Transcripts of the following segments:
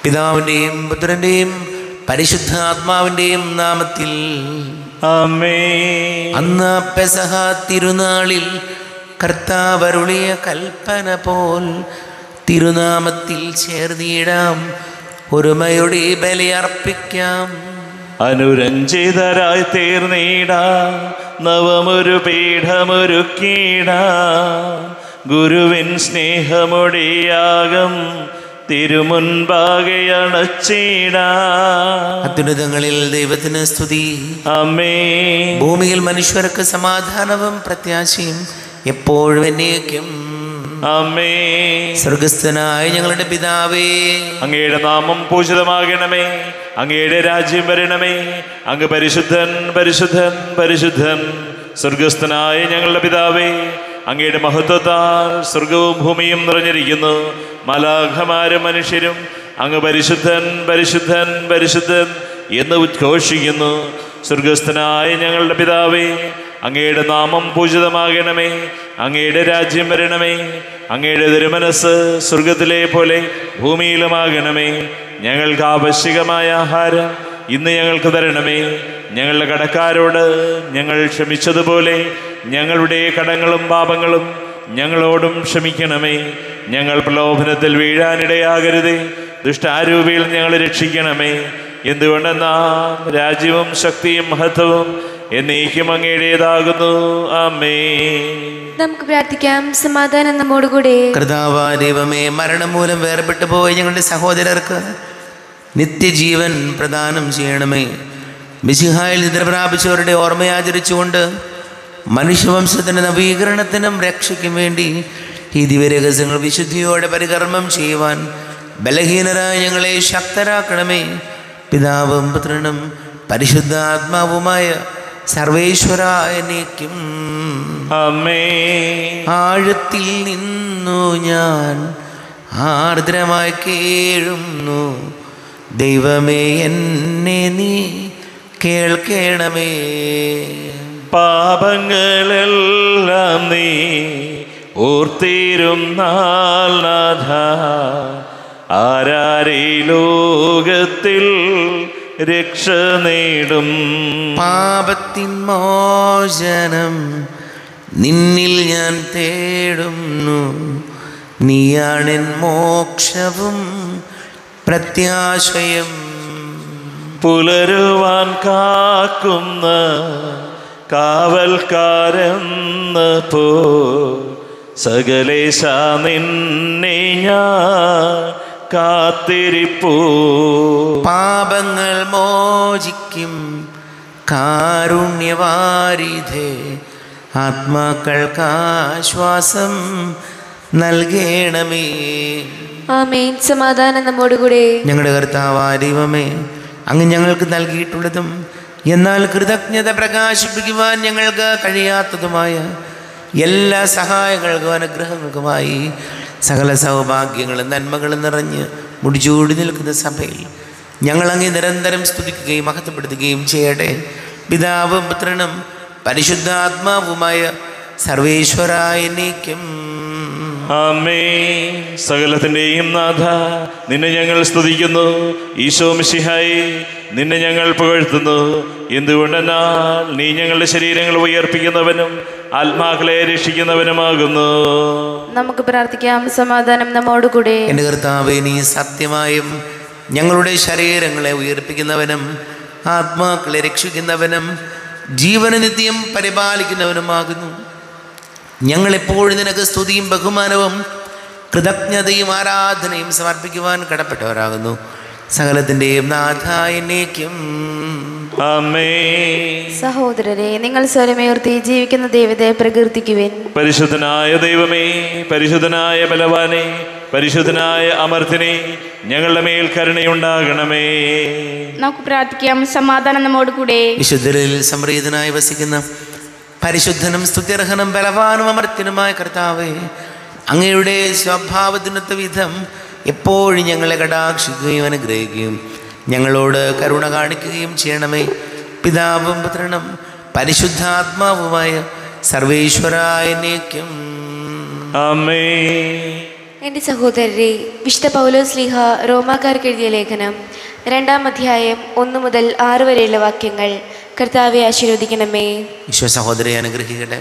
പിതാവിൻ്റെയും പുത്രൻ്റെയും പരിശുദ്ധാത്മാവിൻ്റെയും നാമത്തിൽ അമ്മേ അന്ന് പെസഹ തിരുനാളിൽ കർത്താവരുളിയ കൽപ്പന പോൽ തിരുനാമത്തിൽ ചേർന്നിടാം ഒരുമയുടെ ബലിയർപ്പിക്കാം അനുരഞ്ജിതരായി തീർന്നീട നവമൊരു പീഠമൊരുക്കീട ഗുരുവിൻ സ്നേഹമൊടിയാകം തിരുമുൻപാകെ അണച്ചീട അത്യുന്നതങ്ങളിൽ ദൈവത്തിന് സ്തുതി അമ്മേ ഭൂമിയിൽ മനുഷ്യർക്ക് സമാധാനവും പ്രത്യാശയും എപ്പോഴും എന്നേക്കും അമ്മേ സ്വർഗസ്ഥനായ ഞങ്ങളുടെ പിതാവേ അങ്ങയുടെ നാമം പൂജിതമാകണമേ അങ്ങയുടെ രാജ്യം വരണമേ അങ്ങ് പരിശുദ്ധൻ പരിശുദ്ധൻ പരിശുദ്ധൻ സ്വർഗസ്ഥനായ ഞങ്ങളുടെ പിതാവേ അങ്ങയുടെ മഹത്വത്താൽ സ്വർഗവും ഭൂമിയും നിറഞ്ഞിരിക്കുന്നു മലാഖമാരും മനുഷ്യരും അങ്ങ് പരിശുദ്ധൻ പരിശുദ്ധൻ പരിശുദ്ധൻ എന്ന് ഉദ്ഘോഷിക്കുന്നു സ്വർഗസ്ഥനായ ഞങ്ങളുടെ പിതാവേ അങ്ങയുടെ നാമം പൂജിതമാകണമേ അങ്ങയുടെ രാജ്യം വരണമേ അങ്ങയുടെ തിരുമനസ് സ്വർഗത്തിലെ പോലെ ഭൂമിയിലുമാകണമേ ഞങ്ങൾക്ക് ആവശ്യകമായ ആഹാരം ഇന്ന് ഞങ്ങൾക്ക് തരണമേ ഞങ്ങളുടെ കടക്കാരോട് ഞങ്ങൾ ക്ഷമിച്ചതുപോലെ ഞങ്ങളുടെ കടങ്ങളും പാപങ്ങളും ഞങ്ങളോടും ക്ഷമിക്കണമേ ഞങ്ങൾ പ്രലോഭനത്തിൽ വീഴാനിടയാകരുതേ ദുഷ്ടാരൂപിയിൽ ഞങ്ങൾ രക്ഷിക്കണമേ എന്തുകൊണ്ടെന്നാം രാജ്യവും ശക്തിയും മഹത്വവും എന്നേക്കും അങ്ങയുടേതാകുന്നു അമ്മേ നമുക്ക് പ്രാർത്ഥിക്കാം സമാധാനം നമ്മോടുകൂടെ കർത്താവ ദൈവമേ മരണം മൂലം വേർപെട്ടു പോയ ഞങ്ങളുടെ സഹോദരർക്ക് നിത്യജീവൻ പ്രദാനം ചെയ്യണമേ മിശിഹായിൽ നിദ്ര പ്രാപിച്ചവരുടെ ഓർമ്മയാചരിച്ചുകൊണ്ട് മനുഷ്യവംശത്തിൻ്റെ നവീകരണത്തിനും രക്ഷയ്ക്കും വേണ്ടി ഈ ദിവ്യരഹസ്യങ്ങൾ വിശുദ്ധിയോടെ പരികർമ്മം ചെയ്യുവാൻ ബലഹീനരായ ഞങ്ങളെ ശക്തരാക്കണമേ പിതാവും പുത്രനും പരിശുദ്ധാത്മാവുമായ സർവേശ്വരായനേക്കും അമ്മേ ആഴത്തിൽ നിന്നു ഞാൻ ആർദ്രമായി കേഴുന്നു ദൈവമേ എന്നെ നീ കേൾക്കണമേ പാപങ്ങളെല്ലാം നീ ഓർത്തിരുന്നാൽ നാഥ ആരാരീ ലോകത്തിൽ രക്ഷ നേടും പാപത്തിൻ മോചനം നിന്നിൽ ഞാൻ തേടുന്നു നീയാണെൻ മോക്ഷവും പ്രത്യാശയം പുലരുവാൻ കാക്കുന്ന കാവൽക്കാരെന്ന പോ സകലേശ നിന്നെ ഞാൻ കാത്തിരിപ്പൂ പാപങ്ങൾ മോചിക്കും കാരുണ്യവാരിധേ ആത്മാക്കൾക്ക് ആശ്വാസം നൽകണമേ ആമേൻ സമാധാനം നമ്മോടുകൂടെ ഞങ്ങളുടെ കർത്താവായ ദൈവമേ അങ്ങ് ഞങ്ങൾക്ക് നൽകിയിട്ടുള്ളതും എന്നാൽ കൃതജ്ഞത പ്രകാശിപ്പിക്കുവാൻ ഞങ്ങൾക്ക് കഴിയാത്തതുമായ എല്ലാ സഹായങ്ങൾക്കും അനുഗ്രഹങ്ങൾക്കുമായി സകല സൗഭാഗ്യങ്ങളും നന്മകളും നിറഞ്ഞ് മുടിചൂടി നിൽക്കുന്ന സഭയിൽ ഞങ്ങൾ അങ്ങേ നിരന്തരം സ്തുതിക്കുകയും മഹത്വപ്പെടുത്തുകയും ചെയ്യട്ടെ പിതാവും പുത്രനും പരിശുദ്ധാത്മാവുമായ സർവേശ്വരായനേക്കും അമ്മേ സകലത്തിൻ്റെയും നാഥ നിന്നെ ഞങ്ങൾ സ്തുതിക്കുന്നു ഈശോ മിശിഹായി നിന്നെ ഞങ്ങൾ പുകഴ്ത്തുന്നു എന്തുകൊണ്ടെന്നാൽ നീ ഞങ്ങളുടെ ശരീരങ്ങൾ ഉയർപ്പിക്കുന്നവനും ആത്മാക്കളെ രക്ഷിക്കുന്നവനുമാകുന്നു നമുക്ക് പ്രാർത്ഥിക്കാം സമാധാനം നമ്മോടുകൂടെ എൻ്റെ കർത്താവെ നീ സത്യമായും ഞങ്ങളുടെ ശരീരങ്ങളെ ഉയർപ്പിക്കുന്നവനും ആത്മാക്കളെ രക്ഷിക്കുന്നവനും ജീവന നിത്യം പരിപാലിക്കുന്നവനുമാകുന്നു ഞങ്ങളെപ്പോഴും നിനക്ക് സ്തുതിയും ബഹുമാനവും കൃതജ്ഞതയും ആരാധനയും സമർപ്പിക്കുവാൻ കടപ്പെട്ടവരാകുന്നു സകലത്തിൻ്റെയും നാഥായനേക്കും അമ്മേ സഹോദരരെ നിങ്ങൾ സ്വരമേർത്തി ജീവിക്കുന്ന ദൈവത്തെ പ്രകീർത്തിക്കുവിൻ പരിശുദ്ധനായ ദൈവമേ പരിശുദ്ധനായ ബലവാനെ പരിശുദ്ധനായ അമർത്തിനെ ഞങ്ങളുടെ മേൽ കരുണയുണ്ടാകണമേ നമുക്ക് പ്രാർത്ഥിക്കാം സമാധാനം നമ്മോട് കൂടെ വിശുദ്ധരിൽ സംപ്രീതനായി വസിക്കുന്ന പരിശുദ്ധനും സ്തുത്യർഹനും ബലവാനും അമർത്യനുമായ കർത്താവേ അങ്ങയുടെ സ്വഭാവത്തിനൊത്ത വിധം എപ്പോഴും ഞങ്ങളെ കടാക്ഷിക്കുകയും അനുഗ്രഹിക്കുകയും ഞങ്ങളോട് കരുണ കാണിക്കുകയും ചെയ്യണമേ പിതാവും പുത്രനും പരിശുദ്ധാത്മാവുമായ സർവേശ്വരായനേക്കും അമ്മേ എൻ്റെ സഹോദരരെ വിശുദ്ധ പൗലോസ് ലീഹ റോമാക്കാർക്ക് എഴുതിയ ലേഖനം രണ്ടാം അധ്യായം ഒന്ന് മുതൽ ആറ് വരെയുള്ള വാക്യങ്ങൾ കർത്താവെ ആശീർവദിക്കണമേ ഈശോ സഹോദരിയെ അനുഗ്രഹിക്കട്ടെ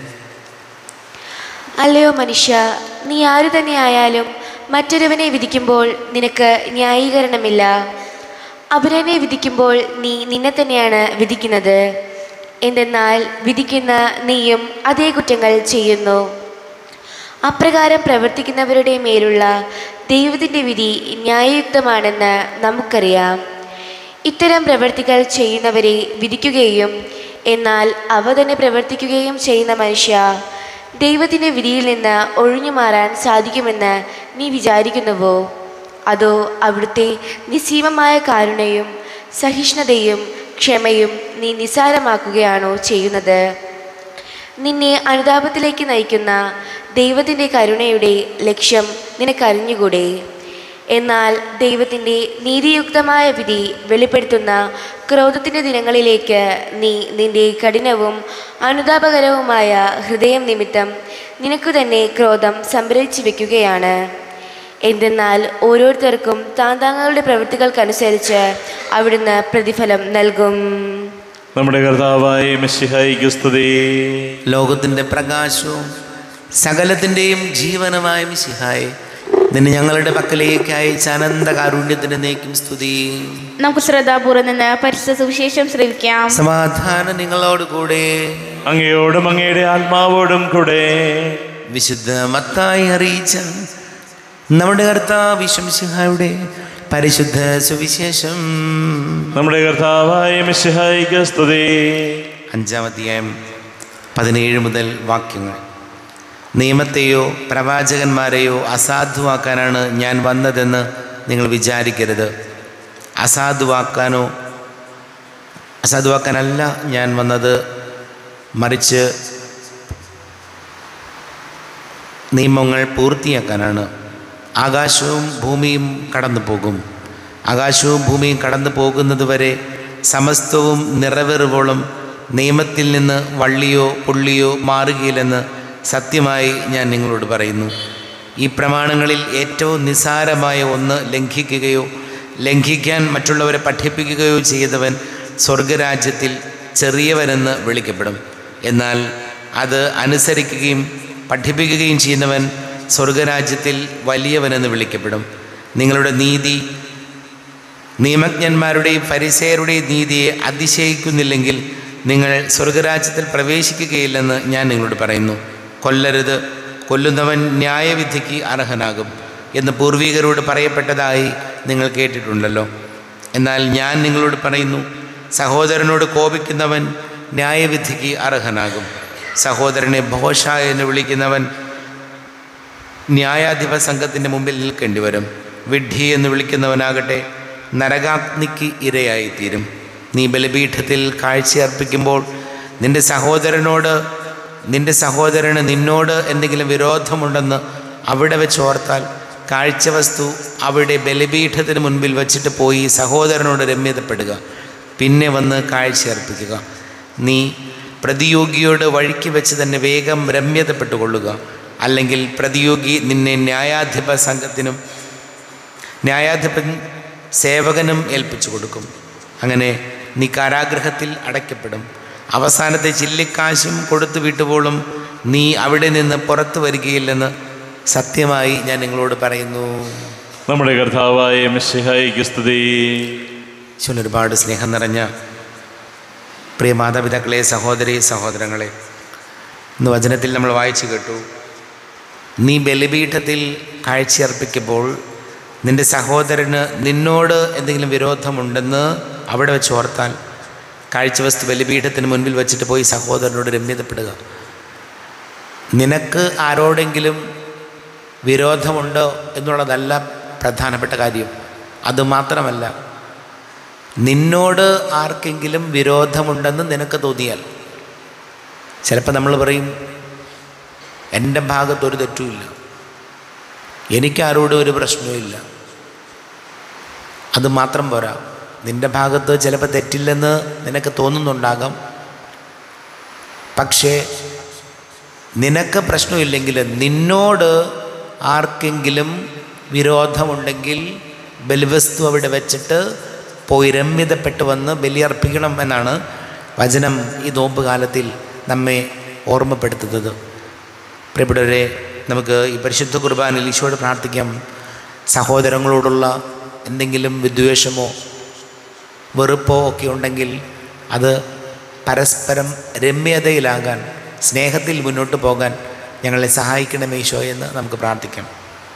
അല്ലയോ മനുഷ്യ നീ ആരു തന്നെ ആയാലും മറ്റൊരുവനെ വിധിക്കുമ്പോൾ നിനക്ക് ന്യായീകരണമില്ല അവരനെ വിധിക്കുമ്പോൾ നീ നിന്നെ തന്നെയാണ് വിധിക്കുന്നത് എന്തെന്നാൽ വിധിക്കുന്ന നീയും അതേ കുറ്റങ്ങൾ ചെയ്യുന്നു അപ്രകാരം പ്രവർത്തിക്കുന്നവരുടെ മേലുള്ള ദൈവത്തിൻ്റെ വിധി ന്യായയുക്തമാണെന്ന് നമുക്കറിയാം ഇത്തരം പ്രവർത്തികൾ ചെയ്യുന്നവരെ വിധിക്കുകയും എന്നാൽ അവ തന്നെ പ്രവർത്തിക്കുകയും ചെയ്യുന്ന മനുഷ്യ ദൈവത്തിൻ്റെ വിധിയിൽ നിന്ന് ഒഴിഞ്ഞു മാറാൻ സാധിക്കുമെന്ന് നീ വിചാരിക്കുന്നുവോ അതോ അവിടുത്തെ നിസ്സീമമായ കാരുണയും സഹിഷ്ണുതയും ക്ഷമയും നീ നിസ്സാരമാക്കുകയാണോ ചെയ്യുന്നത് നിന്നെ അനുതാപത്തിലേക്ക് നയിക്കുന്ന ദൈവത്തിൻ്റെ കരുണയുടെ ലക്ഷ്യം നിനക്കറിഞ്ഞുകൂടെ എന്നാൽ ദൈവത്തിൻ്റെ നീതിയുക്തമായ വിധി വെളിപ്പെടുത്തുന്ന ക്രോധത്തിൻ്റെ ദിനങ്ങളിലേക്ക് നീ നിന്റെ കഠിനവും അനുതാപകരവുമായ ഹൃദയം നിമിത്തം നിനക്കു തന്നെ ക്രോധം സംഭരിച്ചു വെക്കുകയാണ് എന്തെന്നാൽ ഓരോരുത്തർക്കും താൻ താങ്കളുടെ പ്രവൃത്തികൾക്കനുസരിച്ച് അവിടുന്ന് പ്രതിഫലം നൽകും നമ്മുടെ കർത്താവായ മെസ്സിഹായിക്ക് സ്തുതി ലോകത്തിൻ്റെ പ്രകാശവും സകലത്തിൻ്റെയും ജീവനമായ മിശിഹായെ നിന്നെ ഞങ്ങളുടെ പക്കലേക്ക് അയച്ച അനന്ത കാരുണ്യത്തിൻ്റെ നേക്കും സ്തുതി നമുക്ക് ശ്രദ്ധാപൂർവ്വം നിന്ന് പരിശുദ്ധ സുവിശേഷം ശ്രവിക്കാം സമാധാനം നിങ്ങളോട് കൂടെ അങ്ങയോടും അങ്ങയുടെ ആത്മാവോടും കൂടെ വിശുദ്ധ മത്തായി അറിയിച്ച നമ്മുടെ കർത്താവ് വിശംസിഹായുടെ പരിശുദ്ധ സുവിശേഷം നമ്മുടെ കർത്താവായ മെസ്സിഹായിക്ക് സ്തുതി അഞ്ചാം അധ്യായം പതിനേഴ് മുതൽ വാക്യങ്ങൾ നിയമത്തെയോ പ്രവാചകന്മാരെയോ അസാധുവാക്കാനാണ് ഞാൻ വന്നതെന്ന് നിങ്ങൾ വിചാരിക്കരുത് അസാധുവാക്കാനോ അസാധുവാക്കാനല്ല ഞാൻ വന്നത് മറിച്ച് നിയമങ്ങൾ പൂർത്തിയാക്കാനാണ് ആകാശവും ഭൂമിയും കടന്നു പോകും ആകാശവും ഭൂമിയും കടന്നു പോകുന്നത് വരെ സമസ്തവും നിറവേറുവോളം നിയമത്തിൽ നിന്ന് വള്ളിയോ പുള്ളിയോ മാറുകയില്ലെന്ന് സത്യമായി ഞാൻ നിങ്ങളോട് പറയുന്നു ഈ പ്രമാണങ്ങളിൽ ഏറ്റവും നിസ്സാരമായ ഒന്ന് ലംഘിക്കുകയോ ലംഘിക്കാൻ മറ്റുള്ളവരെ പഠിപ്പിക്കുകയോ ചെയ്തവൻ സ്വർഗരാജ്യത്തിൽ ചെറിയവനെന്ന് വിളിക്കപ്പെടും എന്നാൽ അത് അനുസരിക്കുകയും പഠിപ്പിക്കുകയും ചെയ്യുന്നവൻ സ്വർഗരാജ്യത്തിൽ വലിയവനെന്ന് വിളിക്കപ്പെടും നിങ്ങളുടെ നീതി നിയമജ്ഞന്മാരുടെയും പരിസയരുടെയും നീതിയെ അതിശയിക്കുന്നില്ലെങ്കിൽ നിങ്ങൾ സ്വർഗരാജ്യത്തിൽ പ്രവേശിക്കുകയില്ലെന്ന് ഞാൻ നിങ്ങളോട് പറയുന്നു കൊല്ലരുത് കൊല്ലുന്നവൻ ന്യായവിധിക്ക് അർഹനാകും എന്ന് പൂർവികരോട് പറയപ്പെട്ടതായി നിങ്ങൾ കേട്ടിട്ടുണ്ടല്ലോ എന്നാൽ ഞാൻ നിങ്ങളോട് പറയുന്നു സഹോദരനോട് കോപിക്കുന്നവൻ ന്യായവിധിക്ക് അർഹനാകും സഹോദരനെ ഭോഷ എന്ന് വിളിക്കുന്നവൻ ന്യായാധിപ സംഘത്തിൻ്റെ മുമ്പിൽ നിൽക്കേണ്ടി വരും വിഡ്ഢി എന്ന് വിളിക്കുന്നവനാകട്ടെ നരകാഗ്നിക്ക് ഇരയായിത്തീരും നീ ബലിപീഠത്തിൽ കാഴ്ചയർപ്പിക്കുമ്പോൾ നിന്റെ സഹോദരനോട് നിന്റെ സഹോദരന് നിന്നോട് എന്തെങ്കിലും വിരോധമുണ്ടെന്ന് അവിടെ വെച്ച് ഓർത്താൽ കാഴ്ചവസ്തു അവിടെ ബലിപീഠത്തിന് മുൻപിൽ വച്ചിട്ട് പോയി സഹോദരനോട് രമ്യതപ്പെടുക പിന്നെ വന്ന് കാഴ്ചയർപ്പിക്കുക നീ പ്രതിയോഗിയോട് വഴിക്ക് വെച്ച് തന്നെ വേഗം രമ്യതപ്പെട്ടുകൊള്ളുക അല്ലെങ്കിൽ പ്രതിയോഗി നിന്നെ ന്യായാധിപ സംഘത്തിനും ന്യായാധിപൻ സേവകനും ഏൽപ്പിച്ചു കൊടുക്കും അങ്ങനെ നീ കാരാഗ്രഹത്തിൽ അടയ്ക്കപ്പെടും അവസാനത്തെ ചില്ലിക്കാശും കൊടുത്തു വിട്ടുപോളും നീ അവിടെ നിന്ന് പുറത്തു വരികയില്ലെന്ന് സത്യമായി ഞാൻ നിങ്ങളോട് പറയുന്നു നമ്മുടെ കർത്താവായ മെസ്സിഹായിക്ക് സ്തുതി ഈശോയിൽ ഒരുപാട് സ്നേഹം നിറഞ്ഞ പ്രിയ മാതാപിതാക്കളെ സഹോദരി സഹോദരങ്ങളെ ഇന്ന് വചനത്തിൽ നമ്മൾ വായിച്ചു കേട്ടു നീ ബലിപീഠത്തിൽ കാഴ്ചയർപ്പിക്കുമ്പോൾ നിന്റെ സഹോദരന് നിന്നോട് എന്തെങ്കിലും വിരോധമുണ്ടെന്ന് അവിടെ വെച്ച് ഓർത്താൽ കാഴ്ചവസ്തു ബലിപീഠത്തിന് മുൻപിൽ വെച്ചിട്ട് പോയി സഹോദരനോട് രമ്യതപ്പെടുക നിനക്ക് ആരോടെങ്കിലും വിരോധമുണ്ടോ എന്നുള്ളതല്ല പ്രധാനപ്പെട്ട കാര്യം അതുമാത്രമല്ല നിന്നോട് ആർക്കെങ്കിലും വിരോധമുണ്ടെന്ന് നിനക്ക് തോന്നിയാൽ ചിലപ്പോൾ നമ്മൾ പറയും എൻ്റെ ഭാഗത്തൊരു തെറ്റുമില്ല എനിക്കാരോടും ഒരു പ്രശ്നവുമില്ല അത് മാത്രം പോരാ നിൻ്റെ ഭാഗത്ത് ചിലപ്പോൾ തെറ്റില്ലെന്ന് നിനക്ക് തോന്നുന്നുണ്ടാകാം പക്ഷേ നിനക്ക് പ്രശ്നമില്ലെങ്കിൽ നിന്നോട് ആർക്കെങ്കിലും വിരോധമുണ്ടെങ്കിൽ ബലിവസ്തു അവിടെ വെച്ചിട്ട് പോയി രമ്യതപ്പെട്ട് വന്ന് ബലിയർപ്പിക്കണം എന്നാണ് വചനം ഈ നോമ്പ് കാലത്തിൽ നമ്മെ ഓർമ്മപ്പെടുത്തുന്നത് പ്രിയപ്പെട്ടവരെ നമുക്ക് ഈ പരിശുദ്ധ കുർബാനയിൽ ഈശോയോട് പ്രാർത്ഥിക്കാം സഹോദരങ്ങളോടുള്ള എന്തെങ്കിലും വിദ്വേഷമോ വെറുപ്പോ ഒക്കെ ഉണ്ടെങ്കിൽ അത് പരസ്പരം രമ്യതയിലാകാൻ സ്നേഹത്തിൽ മുന്നോട്ട് പോകാൻ ഞങ്ങളെ സഹായിക്കണമേ ഈശോ എന്ന് നമുക്ക് പ്രാർത്ഥിക്കാം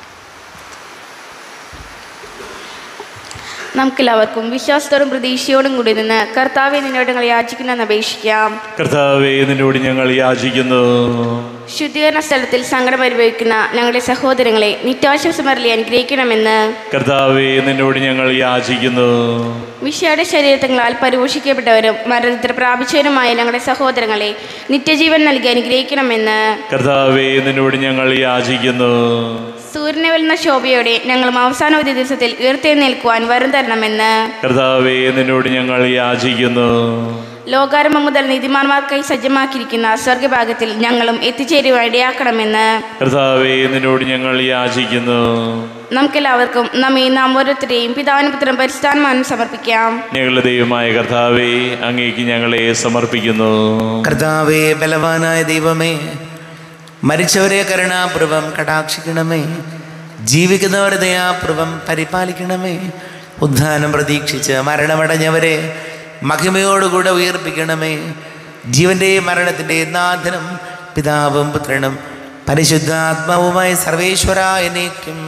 നമുക്കെല്ലാവർക്കും വിശ്വാസത്തോടും പ്രതീക്ഷയോടും കൂടി നിന്ന് കർത്താവെ നിന്നോട് ഞങ്ങൾ യാചിക്കുന്നെന്ന് അപേക്ഷിക്കാം കർത്താവെ നിന്നോട് ഞങ്ങൾ യാചിക്കുന്നു ശുദ്ധീകരണ സ്ഥലത്തിൽ സങ്കടം അനുഭവിക്കുന്ന ഞങ്ങളുടെ സഹോദരങ്ങളെ നിത്യാശ്വാസമരളി അനുഗ്രഹിക്കണമെന്ന് കർത്താവെ നിന്നോട് ഞങ്ങൾ യാചിക്കുന്നു വിഷയുടെ ശരീരങ്ങളാൽ പരിപോഷിക്കപ്പെട്ടവരും മരണത്തിൽ പ്രാപിച്ചവരുമായ ഞങ്ങളുടെ സഹോദരങ്ങളെ നിത്യജീവൻ നൽകി അനുഗ്രഹിക്കണമെന്ന് കർത്താവെ നിന്നോട് ഞങ്ങൾ യാചിക്കുന്നു സൂര്യനെ വെല്ലുന്ന ശോഭയോടെ ഞങ്ങളും അവസാന ഒരു ദിവസത്തിൽ ഉയർത്തെഴുന്നേൽക്കുവാൻ വരും തരണമെന്ന് കർത്താവെ നിന്നോട് ഞങ്ങൾ യാചിക്കുന്നു ലോകാരംഭം മുതൽ നീതിമാന്മാർക്കായി സജ്ജമാക്കിയിരിക്കുന്ന സ്വർഗഭാഗത്തിൽ ഞങ്ങളും എത്തിച്ചേരുവാൻ ഇടയാക്കണമെന്ന് കർത്താവെ നിന്നോട് ഞങ്ങൾ യാചിക്കുന്നു നമുക്കെല്ലാവർക്കും നമ്മെ നാം ഓരോരുത്തരെയും പിതാവിനും പുത്രം പരിസ്ഥാനമാനും സമർപ്പിക്കാം ഞങ്ങളുടെ ദൈവമായ കർത്താവെ അങ്ങേക്ക് ഞങ്ങളെ സമർപ്പിക്കുന്നു കർത്താവേ ബലവാനായ ദൈവമേ മരിച്ചവരെ കരുണാപൂർവം കടാക്ഷിക്കണമേ ജീവിക്കുന്നവരെ ദയാപൂർവം പരിപാലിക്കണമേ ഉദ്ധാനം പ്രതീക്ഷിച്ച് മരണമടഞ്ഞവരെ മഹിമയോടുകൂടെ ഉയർപ്പിക്കണമേ ജീവൻ്റെയും മരണത്തിൻ്റെയും നാഥനും പിതാവും പുത്രനും പരിശുദ്ധാത്മാവുമായ സർവേശ്വര എന്നേക്കും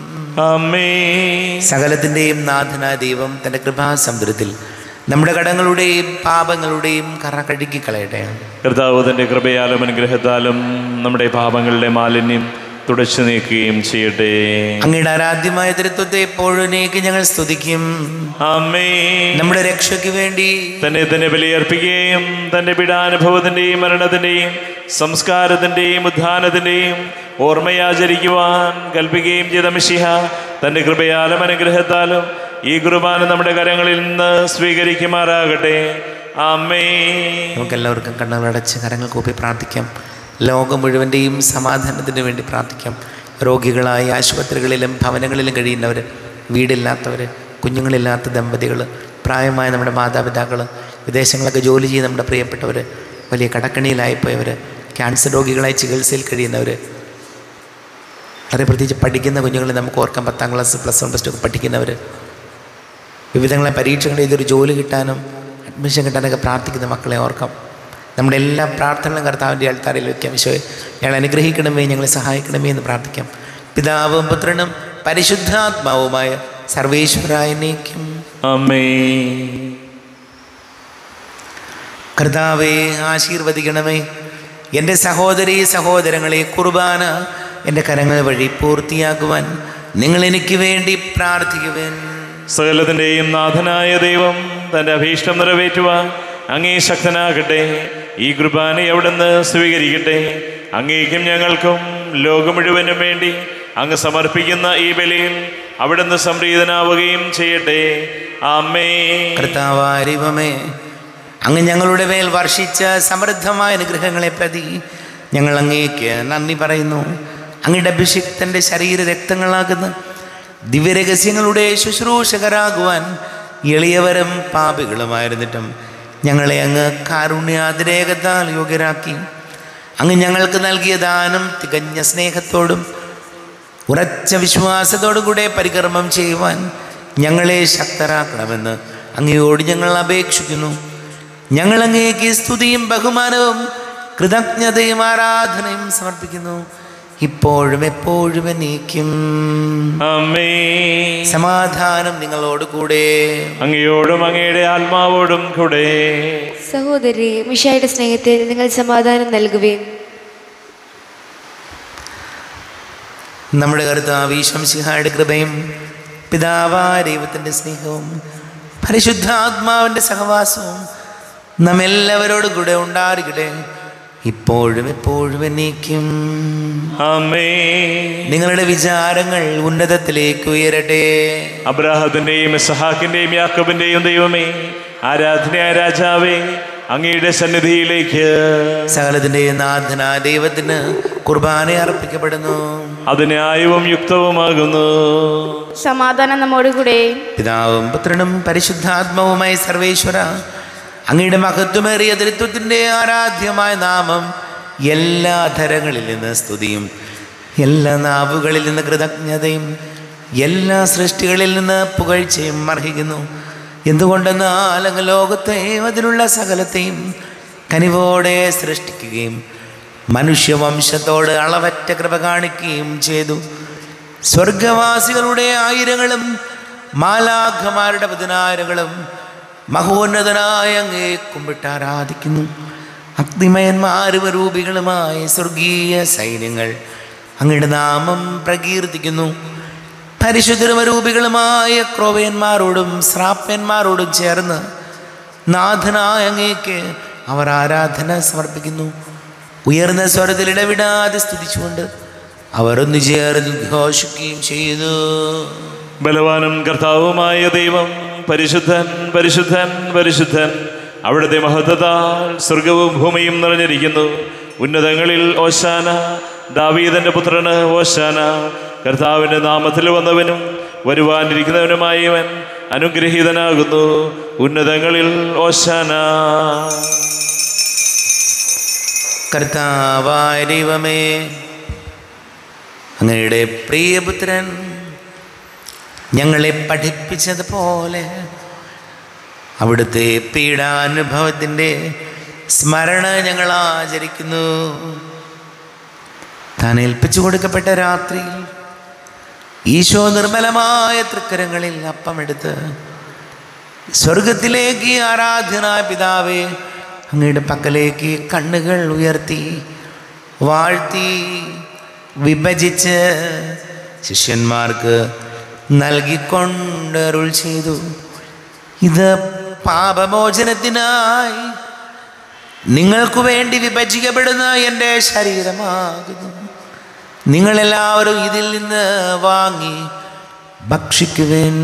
അമ്മേ സകലത്തിൻ്റെയും നാഥനായ ദൈവം തൻ്റെ കൃപാസമുദ്രത്തിൽ നമ്മുടെ കടങ്ങളുടെയും പാപങ്ങളുടെയും കറ കഴുകിക്കളയട്ടെ കർത്താവ് തൻ്റെ കൃപയാലും അനുഗ്രഹത്താലും നമ്മുടെ പാപങ്ങളുടെ മാലിന്യം തുടച്ചു നീക്കുകയും ചെയ്യട്ടെ അങ്ങയുടെ ആരാധ്യമായ തൃത്വത്തെ എപ്പോഴേക്ക് ഞങ്ങൾ സ്തുതിക്കും അമ്മേ നമ്മുടെ രക്ഷയ്ക്ക് വേണ്ടി തന്നെ തന്നെ ബലിയർപ്പിക്കുകയും തൻ്റെ പീഡാനുഭവത്തിൻ്റെയും മരണത്തിൻ്റെയും സംസ്കാരത്തിൻ്റെയും ഉദ്ധാനത്തിൻ്റെയും ഓർമ്മയാചരിക്കുവാൻ കൽപ്പിക്കുകയും ചെയ്ത മിഷിഹ തൻ്റെ കൃപയാലും അനുഗ്രഹത്താലും ഈ കുർബാന നമ്മുടെ കരങ്ങളിൽ നിന്ന് സ്വീകരിക്കുമാറാകട്ടെ അമ്മേ നമുക്കെല്ലാവർക്കും കണ്ണുകളടച്ച് കരങ്ങൾ കൂപ്പി പ്രാർത്ഥിക്കാം ലോകം മുഴുവൻ്റെയും സമാധാനത്തിന് വേണ്ടി പ്രാർത്ഥിക്കാം രോഗികളായി ആശുപത്രികളിലും ഭവനങ്ങളിലും കഴിയുന്നവർ വീടില്ലാത്തവർ കുഞ്ഞുങ്ങളില്ലാത്ത ദമ്പതികൾ പ്രായമായ നമ്മുടെ മാതാപിതാക്കൾ വിദേശങ്ങളൊക്കെ ജോലി ചെയ്യുന്ന നമ്മുടെ പ്രിയപ്പെട്ടവർ വലിയ കടക്കണിയിലായിപ്പോയവർ ക്യാൻസർ രോഗികളായി ചികിത്സയിൽ കഴിയുന്നവർ വളരെ പ്രത്യേകിച്ച് പഠിക്കുന്ന കുഞ്ഞുങ്ങളെ നമുക്ക് ഓർക്കാം പത്താം class plus one plus two ഒക്കെ പഠിക്കുന്നവർ വിവിധങ്ങളെ പരീക്ഷകൾ ചെയ്തൊരു ജോലി കിട്ടാനും അഡ്മിഷൻ കിട്ടാനൊക്കെ പ്രാർത്ഥിക്കുന്ന മക്കളെ ഓർക്കാം നമ്മുടെ എല്ലാ പ്രാർത്ഥനകളും കർത്താവിൻ്റെ ആൾത്താരിൽ വയ്ക്കാം ഈശോയെ ഞങ്ങൾ അനുഗ്രഹിക്കണമേ ഞങ്ങളെ സഹായിക്കണമേ എന്ന് പ്രാർത്ഥിക്കാം പിതാവും പുത്രനും പരിശുദ്ധാത്മാവുമായ സർവേശ്വരായനേക്കും അമ്മേ കർത്താവെ ആശീർവദിക്കണമേ എൻ്റെ സഹോദരി സഹോദരങ്ങളെ കുർബാന എൻ്റെ കരങ്ങൾ വഴി പൂർത്തിയാക്കുവാൻ നിങ്ങൾ എനിക്ക് വേണ്ടി പ്രാർത്ഥിക്കുവാൻ സകലത്തിൻ്റെയും നാഥനായ ദൈവം തൻ്റെ അഭീഷ്ടം നിറവേറ്റുവാൻ അങ്ങേ ശക്തനാകട്ടെ ഈ കുർബാന എവിടുന്ന് സ്വീകരിക്കട്ടെ അങ്ങേക്കും ഞങ്ങൾക്കും ലോകം മുഴുവനും വേണ്ടി അങ്ങ് സമർപ്പിക്കുന്ന ഈ ബലിയിൽ അവിടുന്ന് സംപ്രീതനാവുകയും ചെയ്യട്ടെ അമ്മേ കർത്താവാരിവമേ അങ്ങ് ഞങ്ങളുടെ മേൽ വർഷിച്ച സമൃദ്ധമായ അനുഗ്രഹങ്ങളെ പ്രതി ഞങ്ങൾ അങ്ങേക്ക് നന്ദി പറയുന്നു അങ്ങയുടെ അഭിഷിക്തൻ്റെ ശരീര രക്തങ്ങളാകുന്ന ദിവ്യരഹസ്യങ്ങളുടെ ശുശ്രൂഷകരാകുവാൻ എളിയവരും പാപികളുമായിരുന്നിട്ടും ഞങ്ങളെ അങ്ങ് കാരുണ്യാതിരേകത്താൽ യോഗ്യരാക്കി അങ്ങ് ഞങ്ങൾക്ക് നൽകിയ ദാനം തികഞ്ഞ സ്നേഹത്തോടും ഉറച്ച വിശ്വാസത്തോടും കൂടെ പരികർമ്മം ചെയ്യുവാൻ ഞങ്ങളെ ശക്തരാക്കണമെന്ന് അങ്ങയോട് ഞങ്ങൾ അപേക്ഷിക്കുന്നു ഞങ്ങൾ അങ്ങേക്ക് സ്തുതിയും ബഹുമാനവും കൃതജ്ഞതയും ആരാധനയും സമർപ്പിക്കുന്നു ഇപ്പോഴും എപ്പോഴും എന്നേക്കും അമ്മേ സമാധാനം നിങ്ങളോട് കൂടെ അങ്ങയോടും അങ്ങയുടെ ആത്മാവോടും കൂടെ സഹോദരി മിഷായുടെ സ്നേഹത്തിൽ നിങ്ങൾ സമാധാനം നൽകുകയും നമ്മുടെ കർത്താവ് ഈശംസിഹായുടെ കൃപയും പിതാവാ ദൈവത്തിൻ്റെ സ്നേഹവും പരിശുദ്ധാത്മാവിൻ്റെ സഹവാസവും നമ്മെല്ലാവരോടും കൂടെ ഉണ്ടായിരിക്കട്ടെ ഇപ്പോഴും എപ്പോഴും എന്നേക്കും അമ്മേ നിങ്ങളുടെ വിചാരങ്ങൾ ഉന്നതത്തിലേക്ക് ഉയരട്ടെ അബ്രാഹത്തിൻ്റെയും ഇസഹാക്കിൻ്റെയും യാക്കബിൻ്റെയും ദൈവമേ ആരാധനയായ രാജാവേ അങ്ങയുടെ സന്നിധിയിലേക്ക് സകലത്തിന്റെ നാഥനായ ദൈവത്തിന് കുർബാന അർപ്പിക്കപ്പെടുന്നു അത് ന്യായവും യുക്തവുമാകുന്നു സമാധാനം നമ്മോടുകൂടെ പിതാവും പുത്രനും പരിശുദ്ധാത്മാവുമായി സർവേശ്വര അങ്ങയുടെ മഹത്വമേറിയ ദരിത്വത്തിൻ്റെ ആരാധ്യമായ നാമം എല്ലാ ധരങ്ങളിൽ നിന്ന് സ്തുതിയും എല്ലാ നാവുകളിൽ നിന്ന് കൃതജ്ഞതയും എല്ലാ സൃഷ്ടികളിൽ നിന്ന് പുകഴ്ചയും അർഹിക്കുന്നു എന്തുകൊണ്ടെന്നാൽ അങ്ങ് ലോകത്തെയും അതിലുള്ള സകലത്തെയും കനിവോടെ സൃഷ്ടിക്കുകയും മനുഷ്യവംശത്തോട് അളവറ്റ കൃപ കാണിക്കുകയും ചെയ്തു സ്വർഗവാസികളുടെ ആയിരങ്ങളും മാലാഖമാരുടെ പതിനായിരങ്ങളും മഹോന്നതനായ അങ്ങേ കുമ്പിട്ട് ആരാധിക്കുന്നു അഗ്നിമയന്മാരും രൂപികളുമായ സ്വർഗീയ സൈന്യങ്ങൾ അങ്ങയുടെ നാമം പ്രകീർത്തിക്കുന്നു പരിശുദ്ധരൂപികളുമായ ക്രോവയന്മാരോടും ശ്രാപ്പന്മാരോടും ചേർന്ന് നാഥനായ അങ്ങേക്ക് അവർ ആരാധന സമർപ്പിക്കുന്നു ഉയർന്ന സ്വരത്തിൽ ഇടവിടാതെ സ്തുതിച്ചുകൊണ്ട് അവർ ഒന്ന് ചേർന്ന് ഘോഷിക്കുകയും ചെയ്തു ബലവാനും കർത്താവുമായ ദൈവം പരിശുദ്ധൻ പരിശുദ്ധൻ പരിശുദ്ധൻ അവിടുത്തെ മഹത്വത്താൽ സ്വർഗവും ഭൂമിയും നിറഞ്ഞിരിക്കുന്നു ഉന്നതങ്ങളിൽ ഓശാന ദാവീദന്റെ പുത്രന് ഓശാന കർത്താവിൻ്റെ നാമത്തിൽ വന്നവനും വരുവാനിരിക്കുന്നവനുമായവൻ അനുഗ്രഹീതനാകുന്നു ഉന്നതങ്ങളിൽ ഓശാന കർത്താവായ ദൈവമേ അങ്ങയുടെ പ്രിയപുത്രൻ ഞങ്ങളെ പഠിപ്പിച്ചതുപോലെ അവിടുത്തെ പീഡാനുഭവത്തിൻ്റെ സ്മരണ ഞങ്ങൾ ആചരിക്കുന്നു താൻ ഏൽപ്പിച്ചു കൊടുക്കപ്പെട്ട രാത്രിയിൽ ഈശോ നിർമ്മലമായ തൃക്കരങ്ങളിൽ അപ്പമെടുത്ത് സ്വർഗത്തിലേക്ക് ആരാധ്യനായ പിതാവേ അങ്ങയുടെ പക്കലേക്ക് കണ്ണുകൾ ഉയർത്തി വാഴ്ത്തി വിഭജിച്ച് ശിഷ്യന്മാർക്ക് നൽകിക്കൊണ്ട് അരുൾ ചെയ്തു ഇത് പാപമോചനത്തിനായി നിങ്ങൾക്ക് വേണ്ടി വിഭജിക്കപ്പെടുന്ന എൻ്റെ ശരീരമാകുന്നു നിങ്ങളെല്ലാവരും ഇതിൽ നിന്ന് വാങ്ങി ഭക്ഷിക്കുവേൻ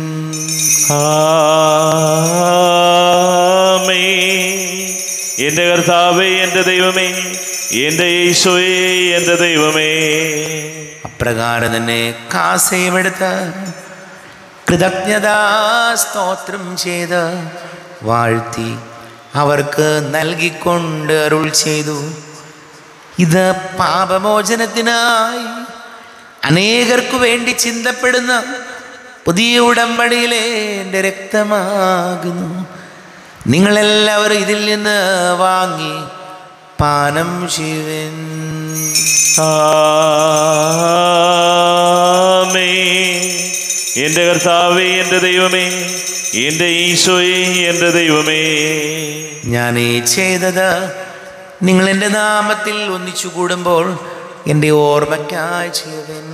ആമേ എൻ്റെ കർത്താവേ എൻ്റെ ദൈവമേ എൻ്റെ ഈശോയെ എൻ്റെ ദൈവമേ അപ്രകാരം തന്നെ കാസയുമെടുത്ത് കൃതജ്ഞതാ സ്തോത്രം ചെയ്ത് വാഴ്ത്തി അവർക്ക് നൽകിക്കൊണ്ട് അരുൾ ചെയ്തു ഇത് പാപമോചനത്തിനായി അനേകർക്കു വേണ്ടി ചിന്തപ്പെടുന്ന പുതിയ ഉടമ്പടിയിലെ എൻ്റെ രക്തമാകുന്നു നിങ്ങളെല്ലാവരും ഇതിൽ നിന്ന് വാങ്ങി പാനം ചെയ്യുവൻ ആമേ എൻ്റെ കർത്താവേ എൻ്റെ ദൈവമേ എൻ്റെ ഈശോയെ എൻ്റെ ദൈവമേ ഞാൻ ഈ ചെയ്തത് നിങ്ങൾ എൻ്റെ നാമത്തിൽ ഒന്നിച്ചു കൂടുമ്പോൾ എൻ്റെ ഓർമ്മയ്ക്കായി ചെയ്യുവൻ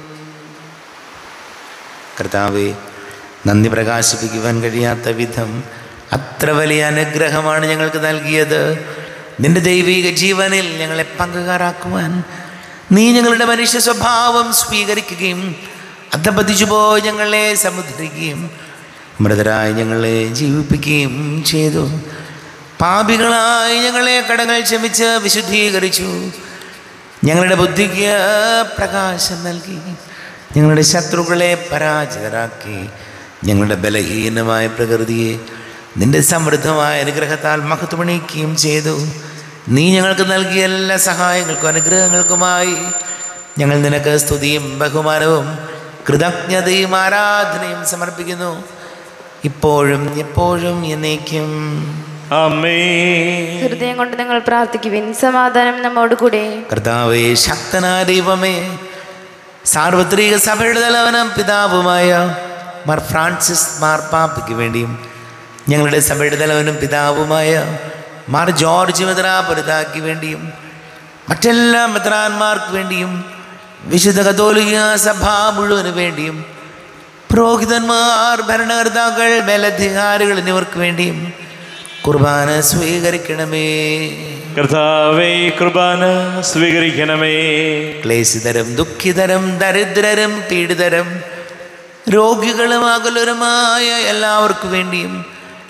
കർത്താവെ നന്ദി പ്രകാശിപ്പിക്കുവാൻ കഴിയാത്ത വിധം അത്ര വലിയ അനുഗ്രഹമാണ് ഞങ്ങൾക്ക് നൽകിയത് നിന്റെ ദൈവിക ജീവനിൽ ഞങ്ങളെ പങ്കുകാരാക്കുവാൻ നീ ഞങ്ങളുടെ മനുഷ്യ സ്വഭാവം സ്വീകരിക്കുകയും അധപതിച്ചു പോയി ഞങ്ങളെ സമുദ്രിക്കുകയും മൃതരായി ഞങ്ങളെ ജീവിപ്പിക്കുകയും ചെയ്തു പാപികളായി ഞങ്ങളെ കടങ്ങൾ ക്ഷമിച്ച് വിശുദ്ധീകരിച്ചു ഞങ്ങളുടെ ബുദ്ധിക്ക് പ്രകാശം നൽകി ഞങ്ങളുടെ ശത്രുക്കളെ പരാജിതരാക്കി ഞങ്ങളുടെ ബലഹീനമായ പ്രകൃതിയെ നിന്റെ സമൃദ്ധമായ അനുഗ്രഹത്താൽ മഹത്വമണിക്കുകയും ചെയ്തു നീ ഞങ്ങൾക്ക് നൽകിയ എല്ലാ സഹായങ്ങൾക്കും അനുഗ്രഹങ്ങൾക്കുമായി ഞങ്ങൾ നിനക്ക് സ്തുതിയും ബഹുമാനവും കൃതജ്ഞതയും ആരാധനയും സമർപ്പിക്കുന്നു ഇപ്പോഴും എപ്പോഴും എന്നേക്കും അമ്മേ ഹൃദയം കൊണ്ട് നിങ്ങൾ പ്രാർത്ഥിക്കുവിൻ സമാധാനം നമ്മോടുകൂടെ കർത്താവേ ശക്തനായ ദൈവമേ സാർവത്രിക സഭയുടെ തലവനും പിതാവുമായ മാർ ഫ്രാൻസിസ് മാർപ്പാപ്പയ്ക്ക് വേണ്ടിയും ഞങ്ങളുടെ സഭയുടെ തലവനും പിതാവുമായ മാർ ജോർജ് മെത്രാപുരതാക്ക് വേണ്ടിയും മറ്റെല്ലാ മെത്രാന്മാർക്ക് വേണ്ടിയും വിശുദ്ധ കത്തോലിക സഭ മുഴുവന് വേണ്ടിയും പുരോഹിതന്മാർ ഭരണകർത്താക്കൾ മേലധികാരികൾ എന്നിവർക്ക് വേണ്ടിയും കുർബാന സ്വീകരിക്കണമേ കർത്താവേ ഈ കുർബാന സ്വീകരിക്കണമേ ക്ലേശിതരും ദുഃഖിതരും ദരിദ്രരും പീഡിതരും രോഗികളും അകലരുമായ എല്ലാവർക്കും വേണ്ടിയും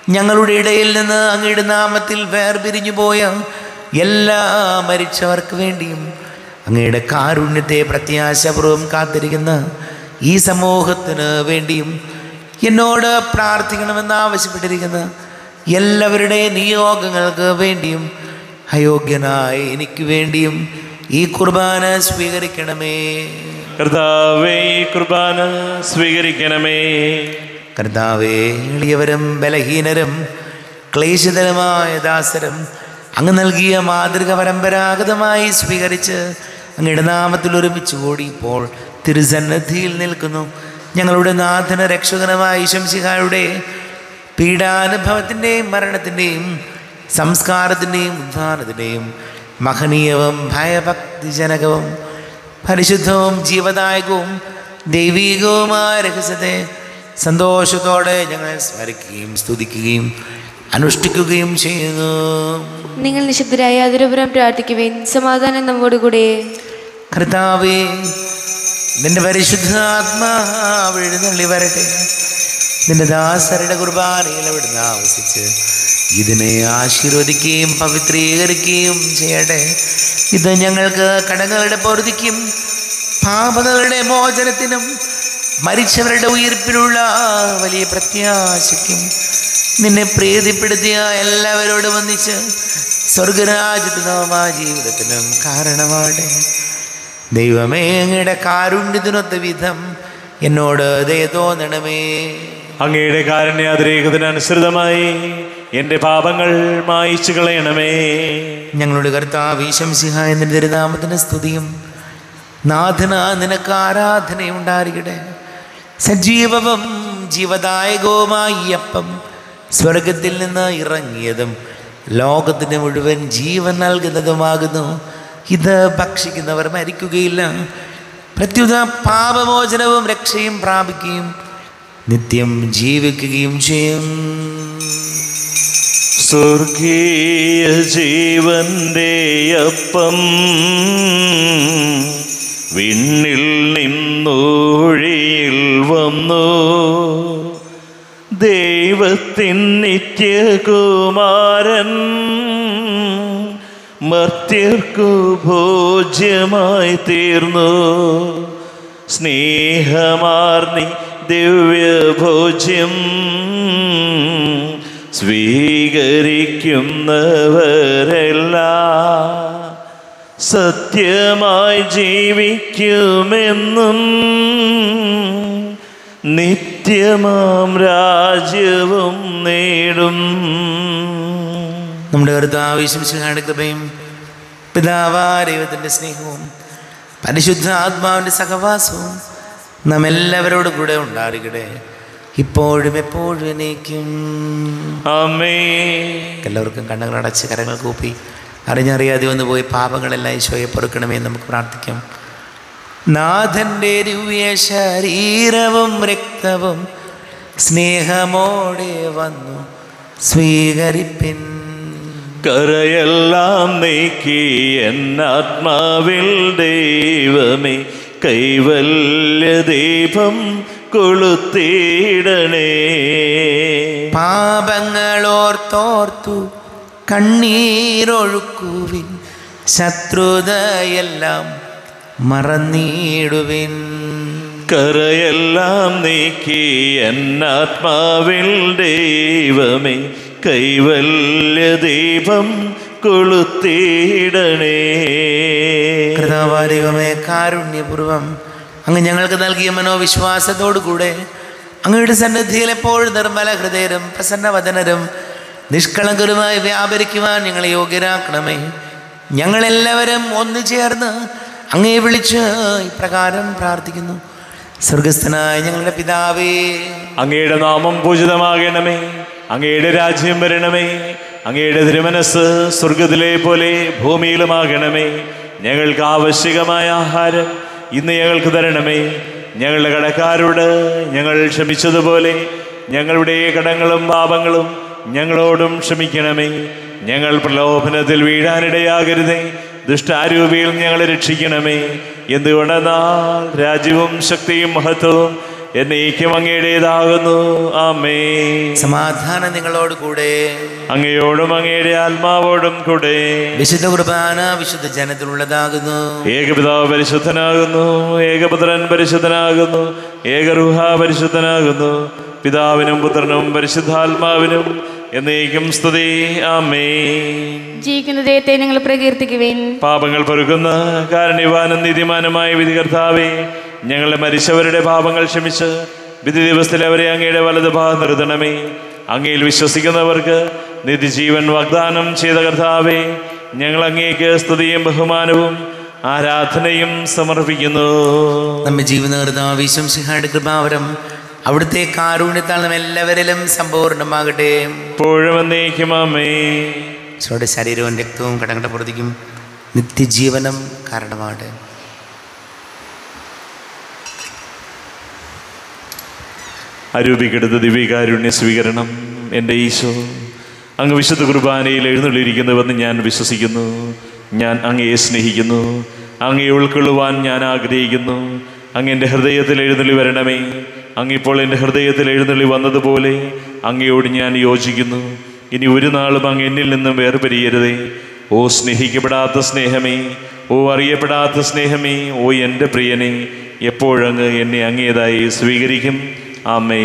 ഞങ്ങളുടെ ഇടയിൽ നിന്ന് അങ്ങയുടെ നാമത്തിൽ വേർപിരിഞ്ഞു പോയ എല്ലാ മരിച്ചവർക്ക് വേണ്ടിയും അങ്ങയുടെ കാരുണ്യത്തെ പ്രത്യാശപൂർവ്വം കാത്തിരിക്കുന്ന ഈ സമൂഹത്തിന് വേണ്ടിയും എന്നോട് പ്രാർത്ഥിക്കണമെന്ന് ആവശ്യപ്പെട്ടിരിക്കുന്ന എല്ലാവരുടെയും നിയോഗങ്ങൾക്ക് വേണ്ടിയും അയോഗ്യനായ എനിക്ക് വേണ്ടിയും ഈ കുർബാന സ്വീകരിക്കണമേ കർത്താവേ ഈ കുർബാന സ്വീകരിക്കണമേ കർത്താവേ എളിയവരും ബലഹീനരും ക്ലേശിതരുമായ ദാസരും അങ്ങ് നൽകിയ മാതൃക പരമ്പരാഗതമായി സ്വീകരിച്ച് അങ്ങയുടെ നാമത്തിൽ ഒരുമിച്ച് കൂടി ഇപ്പോൾ തിരുസന്നദ്ധിയിൽ നിൽക്കുന്നു ഞങ്ങളുടെ നാഥന രക്ഷകനമായ ശംസിഹായുടെ പീഡാനുഭവത്തിൻ്റെയും മരണത്തിൻ്റെയും സംസ്കാരത്തിൻ്റെയും ഉദ്ധാനത്തിൻ്റെയും മഹനീയവും ഭയഭക്തിജനകവും പരിശുദ്ധവും ജീവദായകവും ദൈവീകവുമായ രഹസ്യത്തെ സന്തോഷത്തോടെ ഞങ്ങൾ സ്മരിക്കുകയും സ്തുതിക്കുകയും അനുഷ്ഠിക്കുകയും ചെയ്യുന്നു നിങ്ങൾ നിശബ്ദരായ അതിരപുരം പ്രാർത്ഥിക്കുവേൻ സമാധാനം നമ്മോടുകൂടെ കർത്താവേ നിന്റെ പരിശുദ്ധ ആത്മാവ് എഴുന്നള്ളി വരട്ടെ നിന്റെ ദാസരുടെ കുർബാനയിൽ അവിടുന്ന് ആവസിച്ച് ഇതിനെ ആശീർവദിക്കുകയും പവിത്രീകരിക്കുകയും ചെയ്യട്ടെ ഇത് ഞങ്ങൾക്ക് കടങ്ങളുടെ പൊറുതിക്കും പാപങ്ങളുടെ മോചനത്തിനും മരിച്ചവരുടെ ഉയർപ്പിലുള്ള വലിയ പ്രത്യാശയ്ക്കും നിന്നെ പ്രീതിപ്പെടുത്തിയ എല്ലാവരോടും ഒന്നിച്ച് സ്വർഗരാജ്യത്തിനുമായ ജീവിതത്തിനും കാരണമാകട്ടെ ദൈവമേ അങ്ങയുടെ കാരുണ്യത്തിനൊത്ത വിധം എന്നോട് ദയ തോന്നണമേ അങ്ങയുടെ കാരുണ്യാതിരേകത്തിനനുസൃതമായി എൻ്റെ പാപങ്ങൾ മായിച്ചു കളയണമേ ഞങ്ങളുടെ കർത്താവ് ഈശംസിഹ എന്ന തിരുനാമത്തിന് സ്തുതിയും നാഥന നിനക്ക് ആരാധനയുണ്ടായിരിക്കട്ടെ സജീവവും ജീവദായകവുമായ ഈ അപ്പം സ്വർഗത്തിൽ നിന്ന് ഇറങ്ങിയതും ലോകത്തിന് മുഴുവൻ ജീവൻ നൽകുന്നതുമാകുന്നു ഇത് ഭക്ഷിക്കുന്നവർ മരിക്കുകയില്ല പ്രത്യുത പാപമോചനവും രക്ഷയും പ്രാപിക്കുകയും നിത്യം ജീവിക്കുകയും ചെയ്യും സ്വർഗീയ ജീവന്റെ അപ്പം വിണ്ണിൽ നിന്നൊഴിയിൽ വന്നു ദൈവത്തിൻ നിത്യകുമാരൻ മർത്യർക്കു ഭോജ്യമായി തീർന്നു സ്നേഹമാർന്നി ദിവ്യഭോജ്യം സ്വീകരിക്കുന്നവരെല്ലാം സത്യമായി ജീവിക്കുമെന്നും നിത്യമാം രാജ്യവും നേടും നമ്മുടെ കർത്താവ് വിശംസിഹാണ് കൃപയും പിതാവാ ദൈവത്തിൻ്റെ സ്നേഹവും പരിശുദ്ധ ആത്മാവിൻ്റെ സഹവാസവും നാം എല്ലാവരോടും കൂടെ ഉണ്ടായിരിക്കട്ടെ ഇപ്പോഴും എപ്പോഴും എന്നേക്കും അമ്മേ എല്ലാവർക്കും കണ്ണുകൾ അടച്ച് കരങ്ങൾ കൂപ്പി അറിഞ്ഞറിയാതെ വന്നു പോയി പാപങ്ങളെല്ലാം ഈശോയെ പൊറുക്കണമേ എന്ന് നമുക്ക് പ്രാർത്ഥിക്കാം നാഥൻ്റെ ദിവ്യ ശരീരവും രക്തവും സ്നേഹമോടെ വന്നു സ്വീകരിപ്പിൻ കരയെല്ലാം നീക്കി എന്നാത്മാവിൽ ദൈവമേ കൈവല്യ ദീപം കൊളുത്തിയിടണേ പാപങ്ങളോർത്തോർത്തു കണ്ണീരൊഴുക്കുവിൻ ശത്രുതയെല്ലാം മറന്നിടുവിൻ കരയെല്ലാം നീക്കി എന്നാത്മാവിൽ ദൈവമേ കൈവല്യ ദീപം കൊളുത്തിയിടണേ കൃതാവാരികമേ കാരുണ്യപൂർവം അങ്ങ് ഞങ്ങൾക്ക് നൽകിയ മനോവിശ്വാസത്തോടു കൂടെ അങ്ങയുടെ സന്നിധിയിൽ എപ്പോഴും നിർമ്മല ഹൃദയരും പ്രസന്നവദനരും നിഷ്കളങ്കരുമായി വ്യാപരിക്കുവാൻ ഞങ്ങളെ യോഗ്യരാക്കണമേ ഞങ്ങളെല്ലാവരും ഒന്നു ചേർന്ന് അങ്ങേ വിളിച്ച് ഇപ്രകാരം പ്രാർത്ഥിക്കുന്നു സ്വർഗസ്ഥനായ ഞങ്ങളുടെ പിതാവേ അങ്ങയുടെ നാമം പൂജിതമാകണമേ അങ്ങയുടെ രാജ്യം വരണമേ അങ്ങയുടെ തിരുമനസ് സ്വർഗത്തിലെ പോലെ ഭൂമിയിലുമാകണമേ ഞങ്ങൾക്ക് ആവശ്യകമായ ആഹാരം ഇന്ന് ഞങ്ങൾക്ക് തരണമേ ഞങ്ങളുടെ കടക്കാരോട് ഞങ്ങൾ ക്ഷമിച്ചതുപോലെ ഞങ്ങളുടെ കടങ്ങളും പാപങ്ങളും ഞങ്ങളോടും ക്ഷമിക്കണമേ ഞങ്ങൾ പ്രലോഭനത്തിൽ വീഴാനിടയാകരുതേ ദുഷ്ടാരൂപിയിൽ ഞങ്ങളെ രക്ഷിക്കണമേ എന്തുകൊണ്ടെന്നാൽ രാജ്യവും ശക്തിയും മഹത്വവും എന്നേക്കും അങ്ങയുടേതാകുന്നു ആമേ സമാധാനം നിങ്ങളോട് കൂടെ അങ്ങയോടും അങ്ങയുടെ ആത്മാവോടും കൂടെ വിശുദ്ധ കുർബാന വിശുദ്ധ ജനത്തിലുള്ളതാകുന്നു ഏകപിതാവ് പരിശുദ്ധനാകുന്നു ഏകപുത്രൻ പരിശുദ്ധനാകുന്നു ഏകറുഹ പരിശുദ്ധനാകുന്നു പിതാവിനും പുത്രനും പരിശുദ്ധാത്മാവിനും എന്നേക്കും സ്തുതി ആമേ ജീവിക്കുന്ന ദൈവത്തെ നിങ്ങൾ പ്രകീർത്തിക്കുവേൻ പാപങ്ങൾ പൊറുക്കുന്ന കാരണവാനും നീതിമാനുമായ വിധികർത്താവേ ഞങ്ങളെ മരിച്ചവരുടെ പാപങ്ങൾ ക്ഷമിച്ച് വിധി ദിവസത്തിൽ അവരെ അങ്ങയുടെ വലത് ഭാഗം നിർത്തണമേ അങ്ങയിൽ വിശ്വസിക്കുന്നവർക്ക് നിത്യജീവൻ വാഗ്ദാനം ചെയ്ത കർത്താവേ ഞങ്ങൾ അങ്ങേക്ക് സ്തുതിയും ബഹുമാനവും ആരാധനയും സമർപ്പിക്കുന്നു നമ്മെ ജീവനകർത്താവിശ്വം സിഹായുടെ കൃപാവരം അവിടുത്തെ കാരുണ്യത്താൽ നാം എല്ലാവരിലും സമ്പൂർണ്ണമാകട്ടെ എപ്പോഴും എന്നേക്കും ആമേ ഈശോയുടെ ശരീരവും രക്തവും കടങ്ങളുടെ പ്രതിക്കും നിത്യജീവനം കാരണമാകട്ടെ അരൂപിക്കെടുത്ത ദിവ്യകാരുണ്യ സ്വീകരണം എൻ്റെ ഈശോ അങ്ങ് വിശുദ്ധ കുർബാനയിൽ എഴുന്നള്ളിയിരിക്കുന്നുവെന്ന് ഞാൻ വിശ്വസിക്കുന്നു ഞാൻ അങ്ങയെ സ്നേഹിക്കുന്നു അങ്ങയെ ഉൾക്കൊള്ളുവാൻ ഞാൻ ആഗ്രഹിക്കുന്നു അങ്ങ് എൻ്റെ ഹൃദയത്തിൽ എഴുന്നള്ളി വരണമേ അങ്ങിപ്പോൾ എൻ്റെ ഹൃദയത്തിൽ എഴുന്നള്ളി വന്നതുപോലെ അങ്ങയോട് ഞാൻ യോജിക്കുന്നു ഇനി ഒരു നാളും അങ്ങ് എന്നിൽ നിന്നും വേർപിരിയരുതേ ഓ സ്നേഹിക്കപ്പെടാത്ത സ്നേഹമേ ഓ അറിയപ്പെടാത്ത സ്നേഹമേ ഓ എൻ്റെ പ്രിയനെ എപ്പോഴങ്ങ് എന്നെ അങ്ങേതായി സ്വീകരിക്കും ആമേ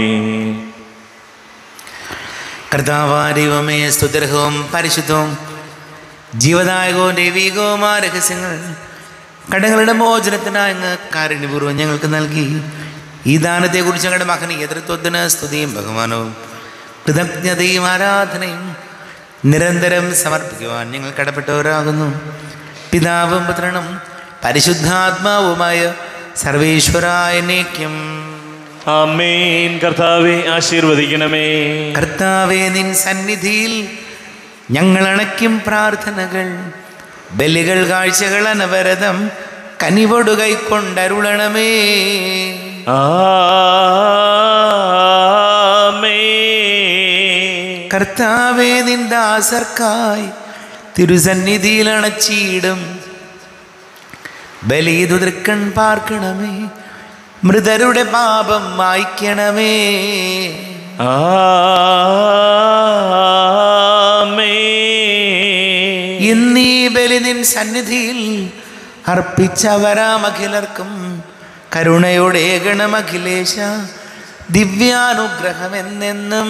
കർത്താവാരിവമേ സ്തുതിർഹവും പരിശുദ്ധവും ജീവദായകവും ദൈവികവുമായ രഹസ്യങ്ങൾ കടങ്ങളുടെ മോചനത്തിനായി അങ്ങ് കാരുണ്യപൂർവ്വം ഞങ്ങൾക്ക് നൽകി ഈ ദാനത്തെക്കുറിച്ച് ഞങ്ങളുടെ മകന് എതിർത്വത്തിന് സ്തുതിയും ബഹുമാനവും കൃതജ്ഞതയും ആരാധനയും നിരന്തരം സമർപ്പിക്കുവാൻ ഞങ്ങൾ കടപ്പെട്ടവരാകുന്നു പിതാവും പുത്രനും പരിശുദ്ധാത്മാവുമായ സർവേശ്വരായ എന്നേക്കും ആമേൻ കർത്താവെ ആശീർവദിക്കണമേ കർത്താവേ നിൻ സന്നിധിയിൽ ഞങ്ങൾ അണയ്ക്കും പ്രാർത്ഥനകൾ ബലികൾ കാഴ്ചകൾ അനവരതം കനിവൊടു കൈക്കൊണ്ടരുളണമേ ആമേൻ കർത്താവേ നിൻ ദാസർക്കായി തിരുസന്നിധിയിൽ അണച്ചിടും ബലിതു തൃക്കൺ പാർക്കണമേ മൃതരുടെ പാപം മായ്ക്കണമേ ആമേൻ ഇന്നീ ബലി നിൻ സന്നിധിയിൽ അർപ്പിച്ചവരാമഖിലർക്കും കരുണയോടെ ഗണമഖിലേശ ദിവ്യാനുഗ്രഹം എന്നെന്നും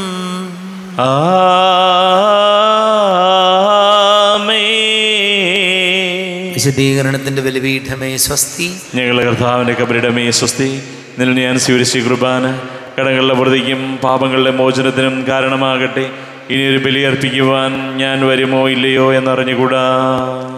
ആമേൻ വിശദീകരണത്തിന്റെ ബലിപീഠമേ സ്വസ്തി ഞങ്ങളുടെ കർത്താവിൻ്റെ കബരിടമേ സ്വസ്തി നിൽ ഞാൻ സ്വീകരിച്ച കുർബാന കടങ്ങളുടെ പ്രതിക്കും പാപങ്ങളുടെ മോചനത്തിനും കാരണമാകട്ടെ ഇനിയൊരു ബലിയർപ്പിക്കുവാൻ ഞാൻ വരുമോ ഇല്ലയോ എന്നറിഞ്ഞുകൂടാ